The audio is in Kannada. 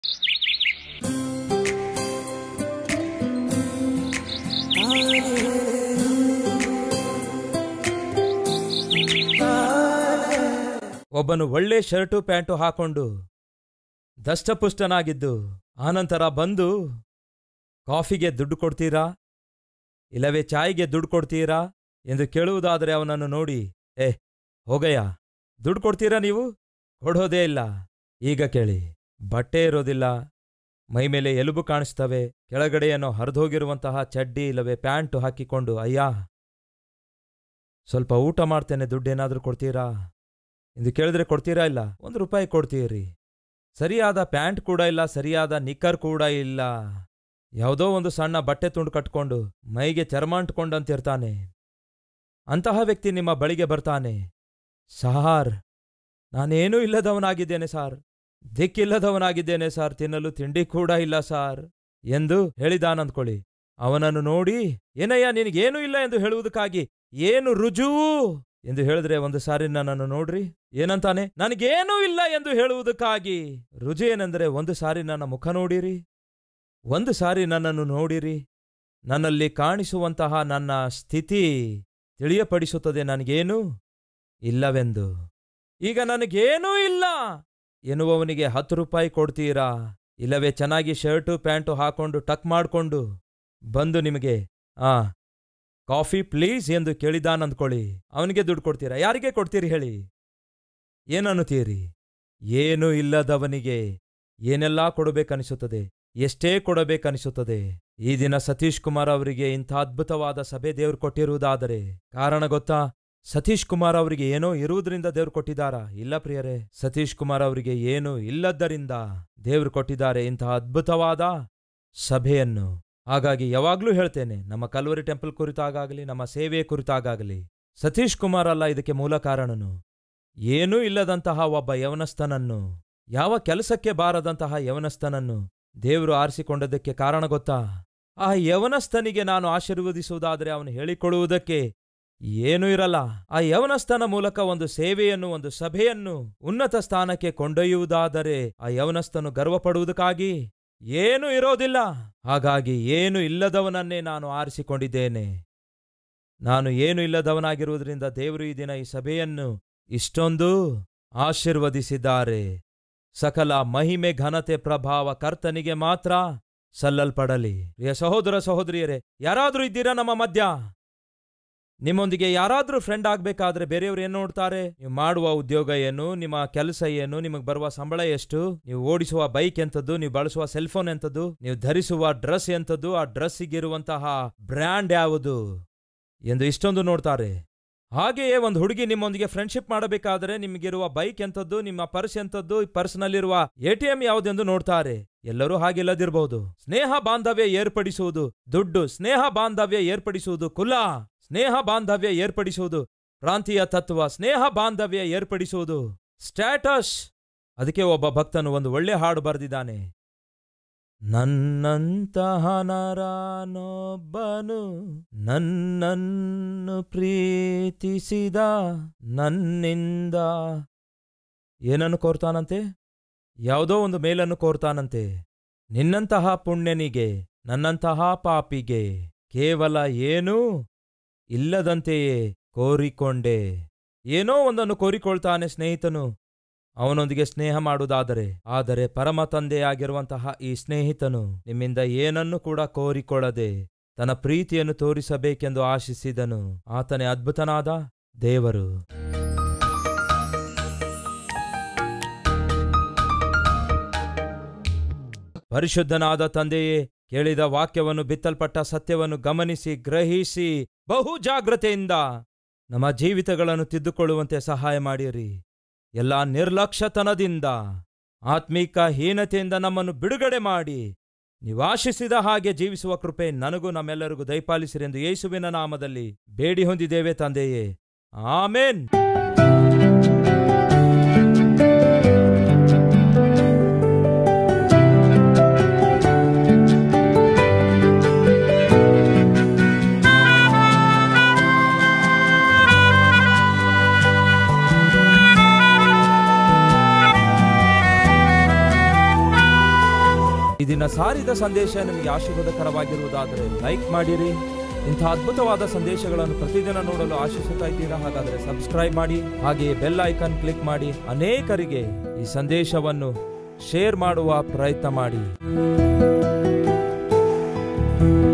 ಒಬ್ಬನು ಒಳ್ಳೆ ಶರ್ಟು ಪ್ಯಾಂಟು ಹಾಕೊಂಡು ದಷ್ಟಪುಷ್ಟನಾಗಿದ್ದು ಆನಂತರ ಬಂದು ಕಾಫಿಗೆ ದುಡ್ಡು ಕೊಡ್ತೀರಾ ಇಲ್ಲವೇ ಚಾಯ್ಗೆ ದುಡ್ಡು ಕೊಡ್ತೀರಾ ಎಂದು ಕೇಳುವುದಾದರೆ ಅವನನ್ನು ನೋಡಿ ಏ ಹೋಗಯ್ಯ ದುಡ್ಡು ಕೊಡ್ತೀರಾ ನೀವು ಕೊಡೋದೇ ಇಲ್ಲ ಈಗ ಕೇಳಿ ಬಟ್ಟೆ ಇರೋದಿಲ್ಲ ಮೈಮೇಲೆ ಎಲುಬು ಕಾಣಿಸ್ತವೆ ಕೆಳಗಡೆಯನ್ನು ಹರಿದೋಗಿರುವಂತಹ ಚಡ್ಡಿ ಇಲ್ಲವೇ ಪ್ಯಾಂಟು ಹಾಕಿಕೊಂಡು ಅಯ್ಯ ಸ್ವಲ್ಪ ಊಟ ಮಾಡ್ತೇನೆ ದುಡ್ಡೇನಾದ್ರೂ ಕೊಡ್ತೀರಾ ಎಂದು ಕೇಳಿದ್ರೆ ಕೊಡ್ತೀರಾ ಇಲ್ಲ ಒಂದು ರೂಪಾಯಿ ಕೊಡ್ತೀರಿ ಸರಿಯಾದ ಪ್ಯಾಂಟ್ ಕೂಡ ಇಲ್ಲ ಸರಿಯಾದ ನಿಕ್ಕರ್ ಕೂಡ ಇಲ್ಲ ಯಾವುದೋ ಒಂದು ಸಣ್ಣ ಬಟ್ಟೆ ತುಂಡು ಕಟ್ಕೊಂಡು ಮೈಗೆ ಚರ್ಮ ಅಂಟ್ಕೊಂಡಂತಿರ್ತಾನೆ ಅಂತಹ ವ್ಯಕ್ತಿ ನಿಮ್ಮ ಬಳಿಗೆ ಬರ್ತಾನೆ ಸಾರ್ ನಾನೇನೂ ಇಲ್ಲದವನಾಗಿದ್ದೇನೆ ಸಾರ್ ದಿಕ್ಕಿಲ್ಲದವನಾಗಿದ್ದೇನೆ ಸಾರ್ ತಿನ್ನಲು ತಿಂಡಿ ಕೂಡ ಇಲ್ಲ ಸಾರ್ ಎಂದು ಹೇಳಿದಾನಂದ್ಕೊಳ್ಳಿ ಅವನನ್ನು ನೋಡಿ ಏನಯ್ಯ ನಿನಗೇನೂ ಇಲ್ಲ ಎಂದು ಹೇಳುವುದಕ್ಕಾಗಿ ಏನು ರುಜುವು ಎಂದು ಹೇಳಿದ್ರೆ ಒಂದು ಸಾರಿ ನನ್ನನ್ನು ನೋಡ್ರಿ ಏನಂತಾನೆ ನನಗೇನೂ ಇಲ್ಲ ಎಂದು ಹೇಳುವುದಕ್ಕಾಗಿ ರುಜು ಏನೆಂದರೆ ಒಂದು ಸಾರಿ ನನ್ನ ಮುಖ ನೋಡಿರಿ ಒಂದು ಸಾರಿ ನನ್ನನ್ನು ನೋಡಿರಿ ನನ್ನಲ್ಲಿ ಕಾಣಿಸುವಂತಹ ನನ್ನ ಸ್ಥಿತಿ ತಿಳಿಯಪಡಿಸುತ್ತದೆ ನನಗೇನು ಇಲ್ಲವೆಂದು ಈಗ ನನಗೇನೂ ಇಲ್ಲ ಎನ್ನುವವನಿಗೆ ಹತ್ತು ರೂಪಾಯಿ ಕೊಡ್ತೀರಾ ಇಲ್ಲವೇ ಚೆನ್ನಾಗಿ ಶರ್ಟು ಪ್ಯಾಂಟು ಹಾಕೊಂಡು ಟಕ್ ಮಾಡ್ಕೊಂಡು ಬಂದು ನಿಮಗೆ ಆ ಕಾಫಿ ಪ್ಲೀಸ್ ಎಂದು ಕೇಳಿದಾನಂದ್ಕೊಳ್ಳಿ ಅವನಿಗೆ ದುಡ್ಡು ಕೊಡ್ತೀರಾ ಯಾರಿಗೆ ಕೊಡ್ತೀರಿ ಹೇಳಿ ಏನನ್ನುತ್ತೀರಿ ಏನೂ ಇಲ್ಲದವನಿಗೆ ಏನೆಲ್ಲಾ ಕೊಡಬೇಕನಿಸುತ್ತದೆ ಎಷ್ಟೇ ಕೊಡಬೇಕನಿಸುತ್ತದೆ ಈ ದಿನ ಸತೀಶ್ ಕುಮಾರ್ ಅವರಿಗೆ ಇಂಥ ಅದ್ಭುತವಾದ ಸಭೆ ದೇವ್ರು ಕೊಟ್ಟಿರುವುದಾದರೆ ಕಾರಣ ಗೊತ್ತಾ ಸತೀಶ್ ಕುಮಾರ್ ಅವರಿಗೆ ಏನೋ ಇರುವುದರಿಂದ ದೇವ್ರು ಕೊಟ್ಟಿದ್ದಾರಾ ಇಲ್ಲ ಪ್ರಿಯರೇ ಸತೀಶ್ ಕುಮಾರ್ ಅವರಿಗೆ ಏನೂ ಇಲ್ಲದ್ದರಿಂದ ದೇವ್ರು ಕೊಟ್ಟಿದ್ದಾರೆ ಇಂತಹ ಅದ್ಭುತವಾದ ಸಭೆಯನ್ನು ಹಾಗಾಗಿ ಯಾವಾಗ್ಲೂ ಹೇಳ್ತೇನೆ ನಮ್ಮ ಕಲ್ವರಿ ಟೆಂಪಲ್ ಕುರಿತಾಗಲಿ ನಮ್ಮ ಸೇವೆ ಕುರಿತಾಗಲಿ ಸತೀಶ್ ಕುಮಾರ್ ಅಲ್ಲ ಇದಕ್ಕೆ ಮೂಲ ಕಾರಣನು ಏನೂ ಇಲ್ಲದಂತಹ ಒಬ್ಬ ಯವನಸ್ಥನನ್ನು ಯಾವ ಕೆಲಸಕ್ಕೆ ಬಾರದಂತಹ ಯವನಸ್ಥನನ್ನು ದೇವರು ಆರಿಸಿಕೊಂಡದಕ್ಕೆ ಕಾರಣ ಗೊತ್ತಾ ಆ ಯವನಸ್ಥನಿಗೆ ನಾನು ಆಶೀರ್ವದಿಸುವುದಾದರೆ ಅವನು ಹೇಳಿಕೊಳ್ಳುವುದಕ್ಕೆ ಏನೂ ಇರಲ್ಲ ಆ ಯವನಸ್ಥನ ಮೂಲಕ ಒಂದು ಸೇವೆಯನ್ನು ಒಂದು ಸಭೆಯನ್ನು ಉನ್ನತ ಸ್ಥಾನಕ್ಕೆ ಕೊಂಡೊಯ್ಯುವುದಾದರೆ ಆ ಯವನಸ್ಥನು ಗರ್ವಪಡುವುದಕ್ಕಾಗಿ ಏನೂ ಇರೋದಿಲ್ಲ ಹಾಗಾಗಿ ಏನು ಇಲ್ಲದವನನ್ನೇ ನಾನು ಆರಿಸಿಕೊಂಡಿದ್ದೇನೆ ನಾನು ಏನು ಇಲ್ಲದವನಾಗಿರುವುದರಿಂದ ದೇವರು ಈ ದಿನ ಈ ಸಭೆಯನ್ನು ಇಷ್ಟೊಂದು ಆಶೀರ್ವದಿಸಿದ್ದಾರೆ ಸಕಲ ಮಹಿಮೆ ಘನತೆ ಪ್ರಭಾವ ಕರ್ತನಿಗೆ ಮಾತ್ರ ಸಲ್ಲಲ್ಪಡಲಿ ಪ್ರಿಯ ಸಹೋದರ ಸಹೋದರಿಯರೇ ಯಾರಾದ್ರೂ ಇದ್ದೀರಾ ನಮ್ಮ ಮಧ್ಯ ನಿಮ್ಮೊಂದಿಗೆ ಯಾರಾದ್ರೂ ಫ್ರೆಂಡ್ ಆಗ್ಬೇಕಾದ್ರೆ ಬೇರೆಯವ್ರು ಏನ್ ನೋಡ್ತಾರೆ ನೀವು ಮಾಡುವ ಉದ್ಯೋಗ ಏನು ನಿಮ್ಮ ಕೆಲಸ ಏನು ನಿಮಗೆ ಬರುವ ಸಂಬಳ ಎಷ್ಟು ನೀವು ಓಡಿಸುವ ಬೈಕ್ ಎಂತದ್ದು ನೀವು ಬಳಸುವ ಸೆಲ್ ಫೋನ್ ಎಂತದ್ದು ನೀವು ಧರಿಸುವ ಡ್ರೆಸ್ ಎಂತದ್ದು ಆ ಡ್ರೆಸ್ಸಿಗಿರುವಂತಹ ಬ್ರ್ಯಾಂಡ್ ಯಾವುದು ಎಂದು ಇಷ್ಟೊಂದು ನೋಡ್ತಾರೆ ಹಾಗೆಯೇ ಒಂದು ಹುಡುಗಿ ನಿಮ್ಮೊಂದಿಗೆ ಫ್ರೆಂಡ್ಶಿಪ್ ಮಾಡಬೇಕಾದ್ರೆ ನಿಮಗಿರುವ ಬೈಕ್ ಎಂತದ್ದು ನಿಮ್ಮ ಪರ್ಸ್ ಎಂತದ್ದು ಪರ್ಸ್ನಲ್ಲಿರುವ ಎಟಿಎಂ ಯಾವುದೆಂದು ನೋಡ್ತಾರೆ ಎಲ್ಲರೂ ಹಾಗಿಲ್ಲದಿರಬಹುದು ಸ್ನೇಹ ಬಾಂಧವ್ಯ ಏರ್ಪಡಿಸುವುದು ದುಡ್ಡು ಸ್ನೇಹ ಬಾಂಧವ್ಯ ಏರ್ಪಡಿಸುವುದು ಕುಲ ಸ್ನೇಹ ಬಾಂಧವ್ಯ ಏರ್ಪಡಿಸುವುದು ಪ್ರಾಂತೀಯ ತತ್ವ ಸ್ನೇಹ ಬಾಂಧವ್ಯ ಏರ್ಪಡಿಸುವುದು ಸ್ಟ್ಯಾಟಸ್ ಅದಕ್ಕೆ ಒಬ್ಬ ಭಕ್ತನು ಒಂದು ಒಳ್ಳೆ ಹಾಡು ಬರೆದಿದ್ದಾನೆ ನನ್ನಂತಹ ನರನೊಬ್ಬನು ನನ್ನನ್ನು ಪ್ರೀತಿಸಿದ ನನ್ನಿಂದ ಏನನ್ನು ಕೋರ್ತಾನಂತೆ ಯಾವುದೋ ಒಂದು ಮೇಲನ್ನು ಕೋರ್ತಾನಂತೆ ನಿನ್ನಂತಹ ಪುಣ್ಯನಿಗೆ ನನ್ನಂತಹ ಪಾಪಿಗೆ ಕೇವಲ ಏನೂ ಇಲ್ಲದಂತೆಯೇ ಕೋರಿಕೊಂಡೆ ಏನೋ ಒಂದನ್ನು ಕೋರಿಕೊಳ್ತಾನೆ ಸ್ನೇಹಿತನು ಅವನೊಂದಿಗೆ ಸ್ನೇಹ ಮಾಡುವುದಾದರೆ ಆದರೆ ಪರಮ ತಂದೆಯಾಗಿರುವಂತಹ ಈ ಸ್ನೇಹಿತನು ನಿಮ್ಮಿಂದ ಏನನ್ನು ಕೂಡ ಕೋರಿಕೊಳ್ಳದೆ ತನ್ನ ಪ್ರೀತಿಯನ್ನು ತೋರಿಸಬೇಕೆಂದು ಆಶಿಸಿದನು ಆತನೇ ಅದ್ಭುತನಾದ ದೇವರು ಪರಿಶುದ್ಧನಾದ ತಂದೆಯೇ ಕೇಳಿದ ವಾಕ್ಯವನ್ನು ಬಿತ್ತಲ್ಪಟ್ಟ ಸತ್ಯವನ್ನು ಗಮನಿಸಿ ಗ್ರಹಿಸಿ ಬಹು ಜಾಗ್ರತೆಯಿಂದ ನಮ್ಮ ಜೀವಿತಗಳನ್ನು ತಿದ್ದುಕೊಳ್ಳುವಂತೆ ಸಹಾಯ ಮಾಡಿರಿ ಎಲ್ಲ ನಿರ್ಲಕ್ಷ್ಯತನದಿಂದ ಆತ್ಮೀಕ ಹೀನತೆಯಿಂದ ನಮ್ಮನ್ನು ಬಿಡುಗಡೆ ಮಾಡಿ ನೀವಾಶಿಸಿದ ಹಾಗೆ ಜೀವಿಸುವ ಕೃಪೆ ನನಗೂ ನಮ್ಮೆಲ್ಲರಿಗೂ ದಯಪಾಲಿಸಿರೆಂದು ಯೇಸುವಿನ ನಾಮದಲ್ಲಿ ಬೇಡಿ ಹೊಂದಿದ್ದೇವೆ ತಂದೆಯೇ ಆಮೇನ್ ಈ ದಿನ ಸಾರಿದ ಸಂದೇಶ ನಿಮಗೆ ಆಶೀರ್ವಾದಕರವಾಗಿರುವುದಾದರೆ ಲೈಕ್ ಮಾಡಿರಿ ಇಂಥ ಅದ್ಭುತವಾದ ಸಂದೇಶಗಳನ್ನು ಪ್ರತಿದಿನ ನೋಡಲು ಆಶಿಸುತ್ತಾ ಇದ್ದೀರಾ ಹಾಗಾದರೆ ಸಬ್ಸ್ಕ್ರೈಬ್ ಮಾಡಿ ಹಾಗೆಯೇ ಬೆಲ್ ಐಕಾನ್ ಕ್ಲಿಕ್ ಮಾಡಿ ಅನೇಕರಿಗೆ ಈ ಸಂದೇಶವನ್ನು ಶೇರ್ ಮಾಡುವ ಪ್ರಯತ್ನ ಮಾಡಿ